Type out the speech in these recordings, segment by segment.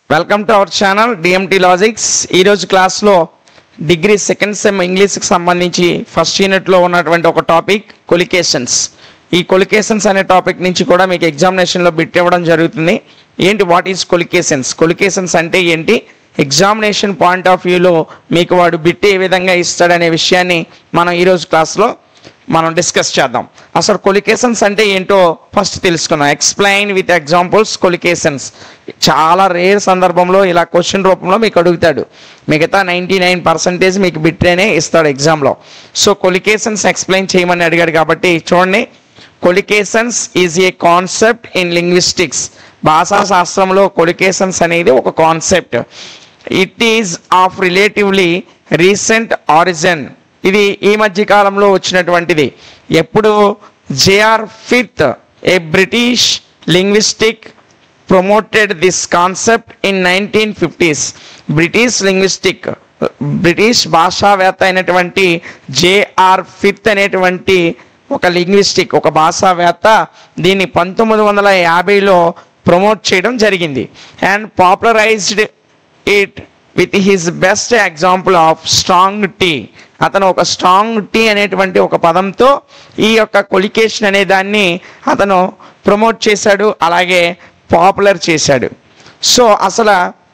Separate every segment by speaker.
Speaker 1: welcome to our channel D M T logics ఈరోజు క్లాస్లో degree second sem ఇంగ్లీష్కి సంబంధించి ఫస్ట్ యూనిట్లో ఉన్నటువంటి ఒక టాపిక్ కొలికేషన్స్ ఈ కొలికేషన్స్ అనే టాపిక్ నుంచి కూడా మీకు ఎగ్జామినేషన్లో బిట్ ఇవ్వడం జరుగుతుంది ఏంటి వాట్ ఈజ్ కొలికేషన్స్ కొలికేషన్స్ అంటే ఏంటి ఎగ్జామినేషన్ పాయింట్ ఆఫ్ వ్యూలో మీకు వాడు బిట్ ఏ విధంగా ఇస్తాడనే విషయాన్ని మనం ఈరోజు క్లాస్లో మనం డిస్కస్ చేద్దాం అసలు కొలికేషన్స్ అంటే ఏంటో ఫస్ట్ తెలుసుకుందాం ఎక్స్ప్లెయిన్ విత్ ఎగ్జాంపుల్స్ కొలికేషన్స్ చాలా రేర్ సందర్భంలో ఇలా క్వశ్చన్ రూపంలో మీకు అడుగుతాడు మిగతా నైంటీ నైన్ పర్సెంటేజ్ మీకు బిట్టేనే ఇస్తాడు ఎగ్జామ్లో సో కొలికేషన్స్ ఎక్స్ప్లెయిన్ చేయమని అడిగాడు కాబట్టి చూడండి collocations is a concept in linguistics భాషా శాస్త్రంలో కొలికేషన్స్ అనేది ఒక concept it is of relatively recent origin ఇది ఈ మధ్య కాలంలో వచ్చినటువంటిది ఎప్పుడు J R Firth a British linguistic promoted this concept in nineteen fifties British linguistic British భాషావేత్త అయినటువంటి జేఆర్ ఫిత్ అనేటువంటి ఒక లింగ్విస్టిక్ ఒక భాషావేత్త దీన్ని పంతొమ్మిది వందల యాభైలో ప్రమోట్ చేయడం జరిగింది and popularized it with his best example of strong tea అతను ఒక స్ట్రాంగ్ టీ అనేటువంటి ఒక పదంతో ఈ యొక్క కొలికేషన్ అనే దాన్ని అతను ప్రమోట్ చేశాడు అలాగే పాపులర్ చేశాడు సో అసలు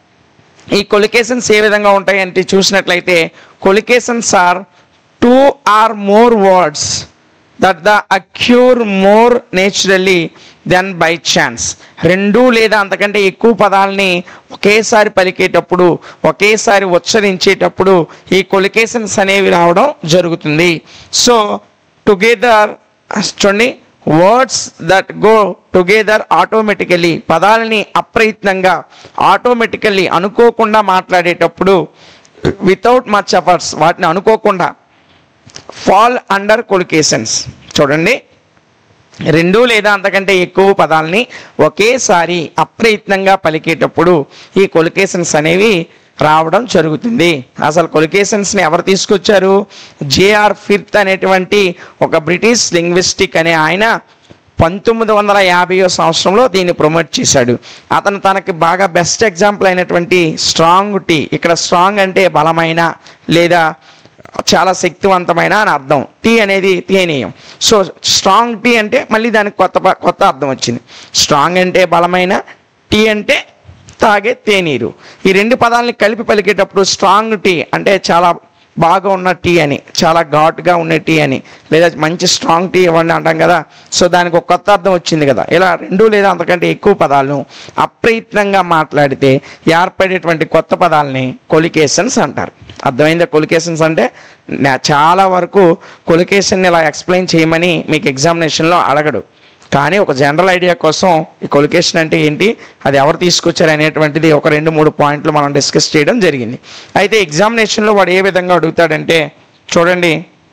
Speaker 1: ఈ కొలికేషన్స్ ఏ విధంగా ఉంటాయి అంటే చూసినట్లయితే collocations are two or more words that the occur more naturally than by chance రెండు లేదా అంతకంటే ఎక్కువ పదాలని ఒకేసారి పలికేటప్పుడు ఒకేసారి ఉచ్చరించేటప్పుడు ఈ కొలికేషన్స్ అనేవి రావడం జరుగుతుంది సో టుగెదర్ చూడండి words that go together automatically పదాలని అప్రయత్నంగా ఆటోమేటికల్లీ అనుకోకుండా మాట్లాడేటప్పుడు వితౌట్ మచ్ ఎఫర్ట్స్ వాటిని అనుకోకుండా ఫాల్ అండర్ కొలికేషన్స్ చూడండి రెండు లేదా అంతకంటే ఎక్కువ పదాలని ఒకేసారి అప్రయత్నంగా పలికేటప్పుడు ఈ కొలికేషన్స్ అనేవి రావడం జరుగుతుంది అసలు కొలికేషన్స్ని ఎవరు తీసుకొచ్చారు జేఆర్ ఫిర్త్ అనేటువంటి ఒక బ్రిటిష్ లింగ్విస్టిక్ అనే ఆయన పంతొమ్మిది వందల యాభైయో సంవత్సరంలో దీన్ని ప్రమోట్ చేశాడు అతను తనకి బాగా బెస్ట్ ఎగ్జాంపుల్ అయినటువంటి స్ట్రాంగ్ టీ ఇక్కడ స్ట్రాంగ్ అంటే బలమైన లేదా చాలా శక్తివంతమైన అని అర్థం టీ అనేది తేనీయం సో స్ట్రాంగ్ టీ అంటే మళ్ళీ దానికి కొత్త ప- కొత్త అర్థం వచ్చింది స్ట్రాంగ్ అంటే బలమైన టీ అంటే తాగే తేనీరు ఈ రెండు పదాలని కలిపి పలికేటప్పుడు స్ట్రాంగ్ టీ అంటే చాలా బాగా ఉన్న టీ అని చాలా ఘాటుగా ఉన్న టీ అని లేదా మంచి స్ట్రాంగ్ టీ ఇవ్వండి అంటాం కదా సో దానికి ఒక కొత్త అర్థం వచ్చింది కదా ఇలా రెండు లేదా అంతకంటే ఎక్కువ పదాలను అప్రయత్నంగా మాట్లాడితే ఏర్పడేటువంటి కొత్త పదాలని కొలికేషన్స్ అంటారు అర్థమైందా కొలికేషన్స్ అంటే నా- చాలా వరకు కొలికేషన్ ఇలా ఎక్స్ప్లెయిన్ చేయమని మీకు ఎగ్జామినేషన్లో అడగడు కానీ ఒక జనరల్ ఐడియా కోసం ఈ కొలికేషన్ అంటే ఏంటి అది ఎవరు తీసుకొచ్చారు అనేటువంటిది ఒక రెండు మూడు పాయింట్లు మనం డిస్కస్ చేయడం జరిగింది అయితే ఎగ్జామినేషన్లో వాడు ఏ విధంగా అడుగుతాడంటే చూడండి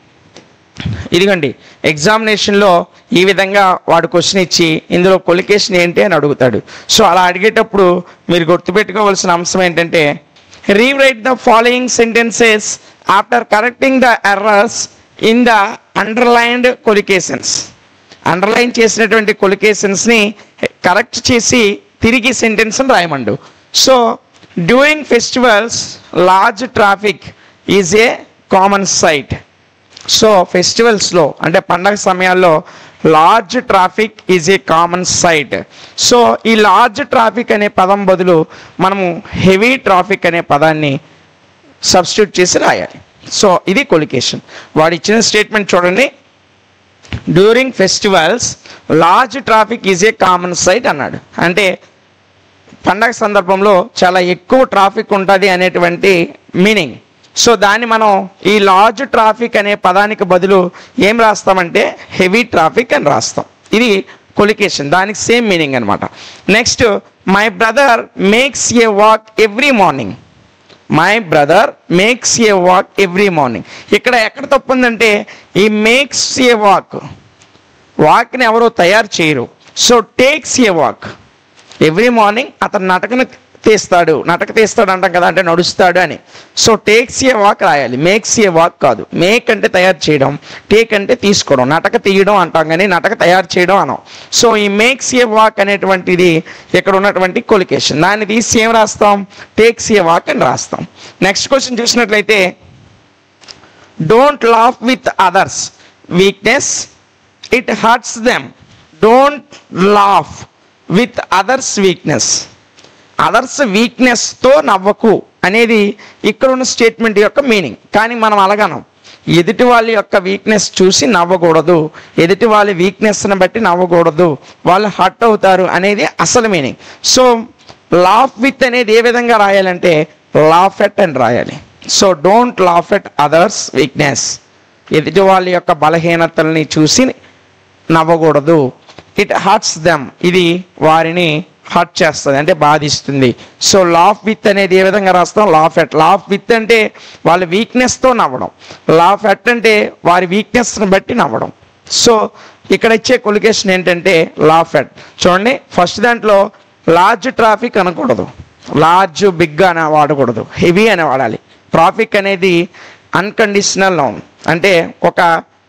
Speaker 1: ఇదిగోండి ఎగ్జామినేషన్లో ఈ విధంగా వాడు క్వశ్చన్ ఇచ్చి ఇందులో కొలికేషన్ ఏంటి అని అడుగుతాడు సో అలా అడిగేటప్పుడు మీరు గుర్తుపెట్టుకోవాల్సిన అంశం ఏంటంటే rewrite the following sentences after correcting the errors in the underlined collocations underline చేసినటువంటి కొలికేషన్స్ని కరెక్ట్ చేసి తిరిగి సెంటెన్స్ని రాయమండు so during festivals large traffic is a common sight so ఫెస్టివల్స్లో అంటే పండగ సమయాల్లో large traffic is a common sight so ఈ లార్జ్ ట్రాఫిక్ అనే పదం బదులు మనము హెవీ ట్రాఫిక్ అనే పదాన్ని సబ్స్టిట్యూట్ చేసి రాయాలి సో ఇది కొలికేషన్ వాడు ఇచ్చిన స్టేట్మెంట్ చూడండి during festivals large traffic is a common sight అన్నాడు అంటే పండగ సందర్భంలో చాలా ఎక్కువ ట్రాఫిక్ ఉంటుంది అనేటువంటి మీనింగ్ సో దాన్ని మనం ఈ లార్జ్ ట్రాఫిక్ అనే పదానికి బదులు ఏం రాస్తామంటే హెవీ ట్రాఫిక్ అని రాస్తాం ఇది కొలికేషన్ దానికి సేమ్ మీనింగ్ అనమాట next my brother makes a walk every morning my brother makes a walk every morning ఇక్కడ ఎక్కడ తప్పు ఉందంటే ఈ మేక్స్ ఏ వాక్ వాక్ని ఎవరో తయారు చేయరు so takes a walk every morning అతను నటకను తీస్తాడు నటక తీస్తాడు అంటాం కదా అంటే నడుస్తాడు అని సో టేక్స్ ఏ వాక్ రాయాలి మేక్స్ ఏ వాక్ కాదు మేక్ అంటే తయారు చేయడం టేక్ అంటే తీసుకోవడం నటక తీయడం అంటాం కానీ నటక తయారు చేయడం అనం సో ఈ మేక్స్ ఏ వాక్ అనేటువంటిది ఇక్కడ ఉన్నటువంటి కొలికేషన్ దాన్ని తీసి ఏం రాస్తాం టేక్స్ ఏ వాక్ అని రాస్తాం నెక్స్ట్ క్వశ్చన్ చూసినట్లయితే don't laugh with others weakness it hurts them don't laugh with others weakness others వీక్నెస్తో నవ్వకు అనేది ఇక్కడ ఉన్న స్టేట్మెంట్ యొక్క మీనింగ్ కానీ మనం అలాగనం ఎదుటి వాళ్ళ యొక్క వీక్నెస్ చూసి నవ్వకూడదు ఎదుటి వాళ్ళ వీక్నెస్ని బట్టి నవ్వకూడదు వాళ్ళు హర్ట్ అవుతారు అనేది అసలు మీనింగ్ సో లాఫ్ విత్ అనేది ఏ విధంగా రాయాలంటే లాఫ్ ఎట్ అని రాయాలి so don't laugh at others weakness ఎదుటి వాళ్ళ యొక్క బలహీనతల్ని చూసి నవ్వకూడదు ఇట్ హర్ట్స్ దెమ్ ఇది వారిని హర్ట్ చేస్తుంది అంటే బాధిస్తుంది సో లాఫ్ విత్ అనేది ఏ విధంగా రాస్తాం లాఫ్ ఎట్ లాఫ్ విత్ అంటే వాళ్ళ వీక్నెస్తో నవ్వడం లాఫ్ ఎట్ అంటే వారి వీక్నెస్ని బట్టి నవ్వడం సో ఇక్కడ ఇచ్చే కొలికేషన్ ఏంటంటే లాఫ్ ఎట్ చూడండి ఫస్ట్ దాంట్లో లార్జ్ ట్రాఫిక్ అనకూడదు లార్జ్ బిగ్ అని వాడకూడదు హెవీ అని వాడాలి ట్రాఫిక్ అనేది అన్కండిషనల్ నౌన్ అంటే ఒక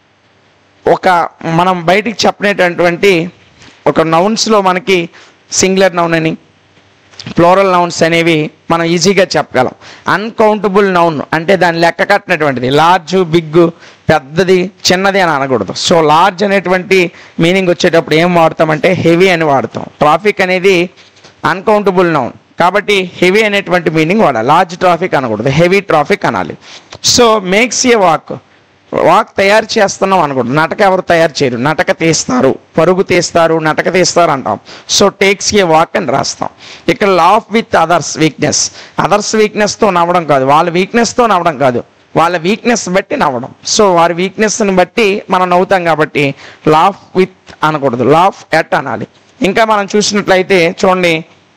Speaker 1: ఒక మనం బయటికి చెప్పనేటటువంటి ఒక నౌన్స్లో మనకి సింగులర్ నౌన్ అని ఫ్లోరల్ నౌన్స్ అనేవి మనం ఈజీగా చెప్పగలం అన్కౌంటబుల్ నౌన్ అంటే దాని లెక్క కట్టినటువంటిది లార్జ్ బిగ్ పెద్దది చిన్నది అని అనకూడదు సో లార్జ్ అనేటువంటి మీనింగ్ వచ్చేటప్పుడు ఏం వాడతామంటే హెవీ అని వాడతాం ట్రాఫిక్ అనేది అన్కౌంటబుల్ నౌన్ కాబట్టి హెవీ అనేటువంటి మీనింగ్ వాడాలి లార్జ్ ట్రాఫిక్ అనకూడదు హెవీ ట్రాఫిక్ అనాలి so makes a walk walk తయారు చేస్తున్నాం అనకూడదు నటక ఎవరు తయారు చేయరు నటక తీస్తారు పరుగు తీస్తారు నటక తీస్తారు అంటాం సో టేక్స్ ఏ వాక్ అని రాస్తాం ఇక్కడ laugh with others weakness others వీక్నెస్తో నవ్వడం కాదు వాళ్ళ వీక్నెస్తో నవ్వడం కాదు వాళ్ళ వీక్నెస్ బట్టి నవ్వడం సో వారి వీక్నెస్ని బట్టి మనం నవ్వుతాం కాబట్టి లాఫ్ విత్ అనకూడదు లాఫ్ ఎట్ అనాలి ఇంకా మనం చూసినట్లయితే చూడండి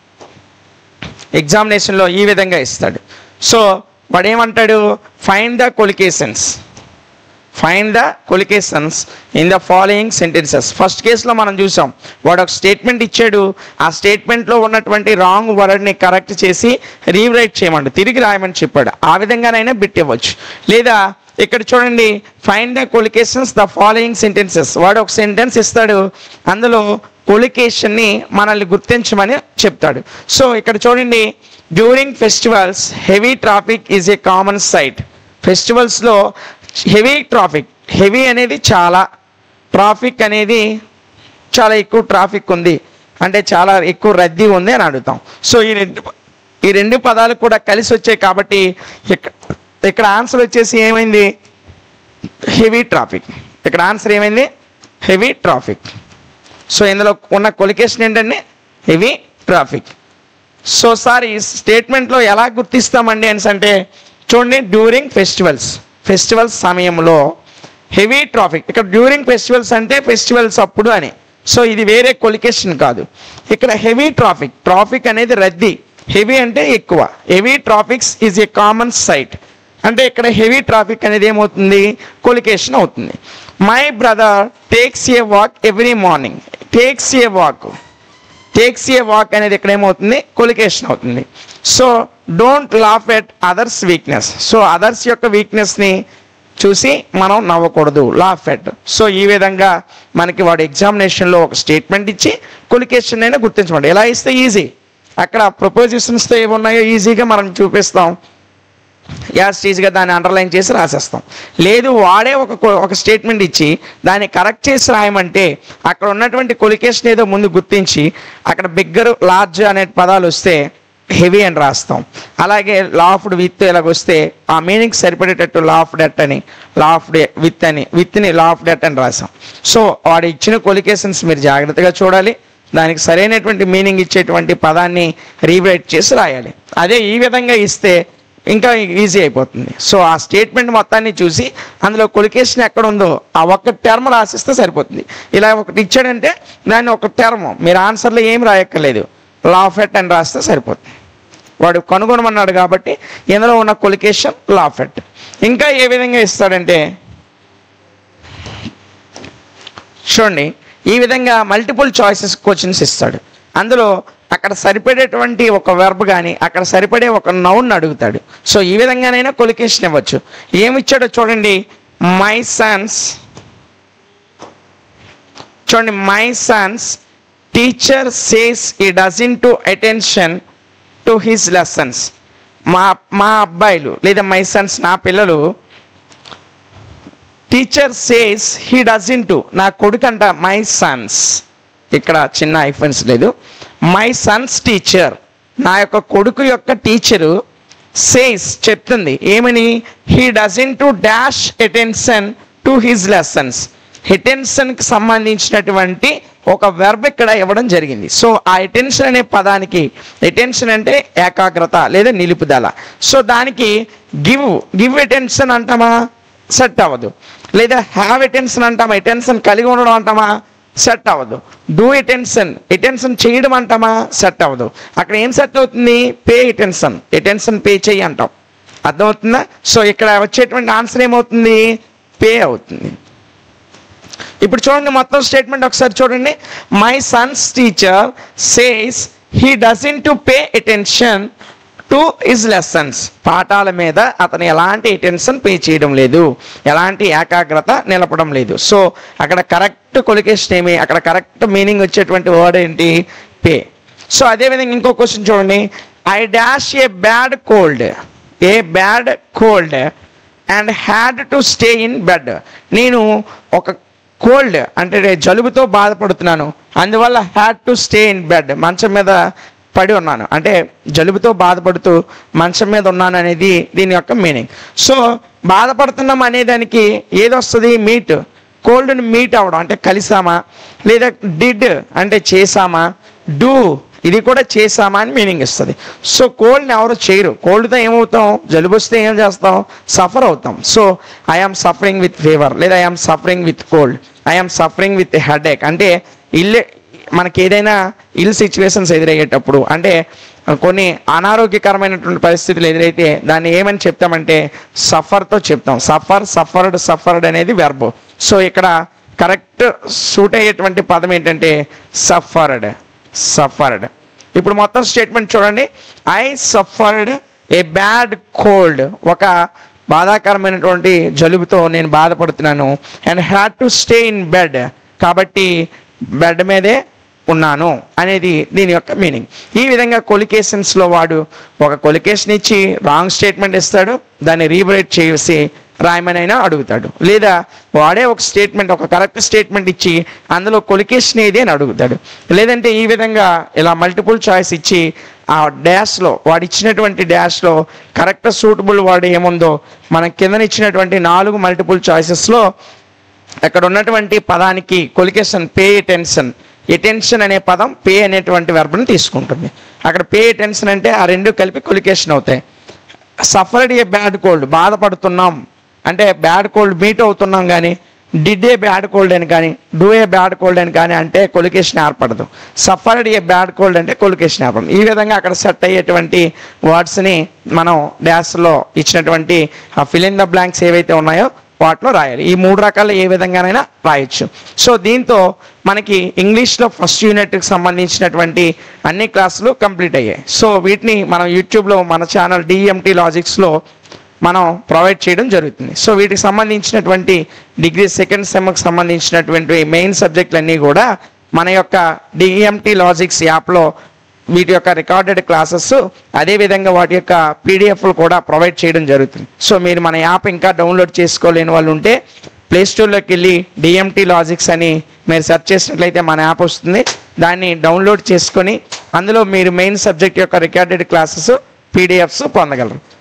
Speaker 1: ఎగ్జామినేషన్లో ఈ విధంగా ఇస్తాడు సో వాడు ఏమంటాడు find the collocations find the collocations in the following sentences first కేసులో మనం చూసాం వాడు ఒక స్టేట్మెంట్ ఇచ్చాడు ఆ స్టేట్మెంట్లో ఉన్నటువంటి రాంగ్ వర్డ్ని కరెక్ట్ చేసి రీరైట్ చేయమండి తిరిగి రాయమని చెప్పాడు ఆ విధంగానైనా బిట్ ఇవ్వచ్చు లేదా ఇక్కడ చూడండి find the collocations the following sentences వాడు ఒక సెంటెన్స్ ఇస్తాడు అందులో కొలికేషన్ని మనల్ని గుర్తించమని చెప్తాడు సో ఇక్కడ చూడండి during festivals heavy traffic is a common sight ఫెస్టివల్స్లో హెవీ ట్రాఫిక్ హెవీ అనేది చాలా ట్రాఫిక్ అనేది చాలా ఎక్కువ ట్రాఫిక్ ఉంది అంటే చాలా ఎక్కువ రద్దీ ఉంది అని అడుగుతాం సో ఈ రెండు ఈ రెండు పదాలు కూడా కలిసి వచ్చాయి కాబట్టి ఇక్క- ఇక్కడ ఆన్సర్ వచ్చేసి ఏమైంది హెవీ ట్రాఫిక్ ఇక్కడ ఆన్సర్ ఏమైంది హెవీ ట్రాఫిక్ సో ఇందులో ఉన్న కొలికేషన్ ఏంటంటే హెవీ ట్రాఫిక్ సో సార్ ఈ స్టేట్మెంట్లో ఎలా గుర్తిస్తామండి అని అంటే చూడండి డ్యూరింగ్ ఫెస్టివల్స్ ఫెస్టివల్స్ సమయంలో హెవీ ట్రాఫిక్ ఇక్కడ డ్యూరింగ్ ఫెస్టివల్స్ అంటే ఫెస్టివల్స్ అప్పుడు అని సో ఇది వేరే కొలికేషన్ కాదు ఇక్కడ హెవీ ట్రాఫిక్ ట్రాఫిక్ అనేది రద్దీ హెవీ అంటే ఎక్కువ heavy traffics is a common sight అంటే ఇక్కడ హెవీ ట్రాఫిక్ అనేది ఏమవుతుంది కొలికేషన్ అవుతుంది my brother takes a walk every morning takes a walk takes a walk అనేది ఇక్కడ ఏమవుతుంది కొలికేషన్ అవుతుంది so don't laugh at others weakness so others యొక్క వీక్నెస్ని చూసి మనం నవ్వకూడదు లాఫ్ ఎట్ సో ఈ విధంగా మనకి వాడు ఎగ్జామినేషన్లో ఒక స్టేట్మెంట్ ఇచ్చి కొలికేషన్ అయినా గుర్తించమండి ఎలా ఇస్తే ఈజీ అక్కడ ప్రపోజిషన్స్తో ఏమున్నాయో ఈజీగా మనం చూపిస్తాం యాస్టీజ్గా దాన్ని అండర్లైన్ చేసి రాసేస్తాం లేదు వాడే ఒక కొ- ఒక స్టేట్మెంట్ ఇచ్చి దాన్ని కరెక్ట్ చేసి రాయమంటే అక్కడ ఉన్నటువంటి కొలికేషన్ ఏదో ముందు గుర్తించి అక్కడ బిగ్గర్ లార్జ్ అనే పదాలు వస్తే హెవీ అని రాస్తాం అలాగే లాఫ్డ్ విత్ ఇలాగొస్తే ఆ మీనింగ్ సరిపడేటట్టు లాఫ్డ్ ఎట్ అని లాఫ్డ్ విత్ అని విత్ని లాఫ్డ్ ఎట్ అని రాసాం సో వాడు ఇచ్చిన కొలికేషన్స్ మీరు జాగ్రత్తగా చూడాలి దానికి సరైనటువంటి మీనింగ్ ఇచ్చేటువంటి పదాన్ని రీరైట్ చేసి రాయాలి అదే ఈ విధంగా ఇస్తే ఇంకా ఈజీ అయిపోతుంది సో ఆ స్టేట్మెంట్ మొత్తాన్ని చూసి అందులో కొలికేషన్ ఎక్కడ ఉందో ఆ ఒక్క టర్మ్ రాసిస్తే సరిపోతుంది ఇలా ఒకటి ఇచ్చాడంటే దాన్ని ఒక టర్మ్ మీరు ఆన్సర్లో ఏం రాయక్కర్లేదు లాఫెట్ అని రాస్తే సరిపోతుంది వాడు కనుగొనమన్నాడు కాబట్టి ఇందులో ఉన్న కొలికేషన్ లాఫెట్ ఇంకా ఏ విధంగా ఇస్తాడంటే చూడండి ఈ విధంగా మల్టిపుల్ చాయిసెస్ క్వశ్చన్స్ ఇస్తాడు అందులో అక్కడ సరిపడేటువంటి ఒక వెర్బ్ కానీ అక్కడ సరిపడే ఒక నౌన్ అడుగుతాడు సో ఈ విధంగానైనా కొలికేషన్ ఇవ్వచ్చు ఏమి ఇచ్చాడో చూడండి మై సన్స్ చూడండి my sons teacher says he doesn't to attention to his lessons మా మా అబ్బాయిలు లేదా మై సన్స్ నా పిల్లలు teacher says he doesn't to నా కొడుకంట మై సన్స్ ఇక్కడ చిన్న ఐఫోన్స్ లేదు మై సన్స్ టీచర్ నా యొక్క కొడుకు యొక్క టీచరు సేస్ చెప్తుంది ఏమని he doesn't to dash attention to his lessons కి సంబంధించినటువంటి ఒక వెర్బ్ ఇక్కడ ఇవ్వడం జరిగింది సో ఆ అటెన్షన్ అనే పదానికి అటెన్షన్ అంటే ఏకాగ్రత లేదా నిలుపుదల సో దానికి గివ్ గివ్ అటెన్షన్ అంటామా సెట్ అవ్వదు లేదా హ్యావ్ అటెన్షన్ అంటామా అటెన్షన్ కలిగి ఉండడం అంటామా సెట్ అవ్వదు డూ అటెన్షన్ అటెన్షన్ చేయడం అంటామా సెట్ అవ్వదు అక్కడ ఏం సెట్ అవుతుంది పే అటెన్షన్ అటెన్షన్ పే చేయి అంటాం అర్థమవుతుందా సో ఇక్కడ వచ్చేటువంటి ఆన్సర్ ఏమవుతుంది పే అవుతుంది ఇప్పుడు చూడండి మొత్తం స్టేట్మెంట్ ఒకసారి చూడండి my sons teacher says he doesn't to pay attention to his lessons పాఠాల మీద అతను ఎలాంటి అటెన్షన్ పే చేయడం లేదు ఎలాంటి ఏకాగ్రత నిలపడం లేదు సో అక్కడ కరెక్ట్ కొలికేషన్ ఏమి అక్కడ కరెక్ట్ మీనింగ్ వచ్చేటువంటి వర్డ్ ఏంటి పే సో అదేవిధంగా ఇంకో క్వశ్చన్ చూడండి I dash a bad cold a bad cold and had to stay in bed నేను ఒక కోల్డ్ అంటే నేను జలుబుతో బాధపడుతున్నాను అందువల్ల had to stay in bed మంచం మీద పడి ఉన్నాను అంటే జలుబుతో బాధపడుతూ మంచం మీద ఉన్నాను అనేది దీని యొక్క మీనింగ్ సో బాధపడుతున్నాం అనేదానికి ఏది వస్తుంది మీట్ కోల్డ్ని మీట్ అవ్వడం అంటే కలిసామా లేదా డిడ్ అంటే చేసామా డూ ఇది కూడా చేసామా అని మీనింగ్ ఇస్తుంది సో కోల్డ్ని ఎవరు చేయరు కోల్డ్తో ఏమవుతాం జలుబు వస్తే ఏం చేస్తాం సఫర్ అవుతాం so I am suffering with fever లేదా I am suffering with cold I am suffering with headache అంటే ఇల్లే మనకి ఏదైనా ఇల్ సిచ్యువేషన్స్ ఎదురయ్యేటప్పుడు అంటే కొన్ని అనారోగ్యకరమైనటువంటి పరిస్థితులు ఎదురైతే దాన్ని ఏమని చెప్తామంటే సఫర్తో చెప్తాం సఫర్ సఫర్డ్ సఫర్డ్ అనేది వెర్బ్ సో ఇక్కడ కరెక్ట్ సూట్ అయ్యేటువంటి పదం ఏంటంటే సఫర్డ్ సఫర్డ్ ఇప్పుడు మొత్తం స్టేట్మెంట్ చూడండి I suffered a bad cold ఒక బాధాకరమైనటువంటి జలుబుతో నేను బాధపడుతున్నాను and had to stay in bed కాబట్టి బెడ్ మీదే ఉన్నాను అనేది దీని యొక్క మీనింగ్ ఈ విధంగా కొలికేషన్స్లో వాడు ఒక కొలికేషన్ ఇచ్చి రాంగ్ స్టేట్మెంట్ ఇస్తాడు దాన్ని రీబరేట్ చేసి రాయమనైనా అడుగుతాడు లేదా వాడే ఒక స్టేట్మెంట్ ఒక కరెక్ట్ స్టేట్మెంట్ ఇచ్చి అందులో కొలికేషన్ ఏది అని అడుగుతాడు లేదంటే ఈ విధంగా ఇలా మల్టిపుల్ చాయిస్ ఇచ్చి ఆ డాష్లో వాడు ఇచ్చినటువంటి డాష్లో కరెక్ట్ సూటబుల్ వాడు ఏముందో మన కింద ఇచ్చినటువంటి నాలుగు మల్టిపుల్ చాయిసెస్లో అక్కడ ఉన్నటువంటి పదానికి కొలికేషన్ పే అటెన్షన్ ఎటెన్షన్ అనే పదం పే అనేటువంటి వెర్బ్ని తీసుకుంటుంది అక్కడ పే అటెన్షన్ అంటే ఆ రెండు కలిపి కొలికేషన్ అవుతాయి సఫర్డ్ ఏ బ్యాడ్ కోల్డ్ బాధపడుతున్నాం అంటే బ్యాడ్ కోల్డ్ మీట్ అవుతున్నాం కానీ డిడ్ ఏ బ్యాడ్ కోల్డ్ అని కానీ డూ ఏ బ్యాడ్ కోల్డ్ అని కానీ అంటే కొలికేషన్ ఏర్పడదు సఫర్డ్ ఏ బ్యాడ్ కోల్డ్ అంటే కొలికేషన్ ఏర్పడదు ఈ విధంగా అక్కడ సెట్ అయ్యేటువంటి వర్డ్స్ని మనం డాష్లో ఇచ్చినటువంటి ఆ ఫిల్ ఇన్ ద బ్లాంక్స్ ఏవైతే ఉన్నాయో వాటిలో రాయాలి ఈ మూడు రకాలు ఏ విధంగానైనా రాయొచ్చు సో దీంతో మనకి ఇంగ్లీష్లో ఫస్ట్ యూనిట్కి సంబంధించినటువంటి అన్ని క్లాసులు కంప్లీట్ అయ్యాయి సో వీటిని మనం యూట్యూబ్లో మన ఛానల్ డిఎంటీ లాజిక్స్లో మనం ప్రొవైడ్ చేయడం జరుగుతుంది సో వీటికి సంబంధించినటువంటి డిగ్రీ సెకండ్ సెమ్కి సంబంధించినటువంటి మెయిన్ సబ్జెక్టులన్నీ కూడా మన యొక్క డిఎంటీ లాజిక్స్ యాప్లో వీటి యొక్క రికార్డెడ్ క్లాసెస్ అదేవిధంగా వాటి యొక్క పీడిఎఫ్లు కూడా ప్రొవైడ్ చేయడం జరుగుతుంది సో మీరు మన యాప్ ఇంకా డౌన్లోడ్ చేసుకోలేని వాళ్ళు ఉంటే ప్లే స్టోర్లోకి వెళ్ళి డిఎంటీ లాజిక్స్ అని మీరు సెర్చ్ చేసినట్లయితే మన యాప్ వస్తుంది దాన్ని డౌన్లోడ్ చేసుకొని అందులో మీరు మెయిన్ సబ్జెక్ట్ యొక్క రికార్డెడ్ క్లాసెస్ పీడిఎఫ్స్ పొందగలరు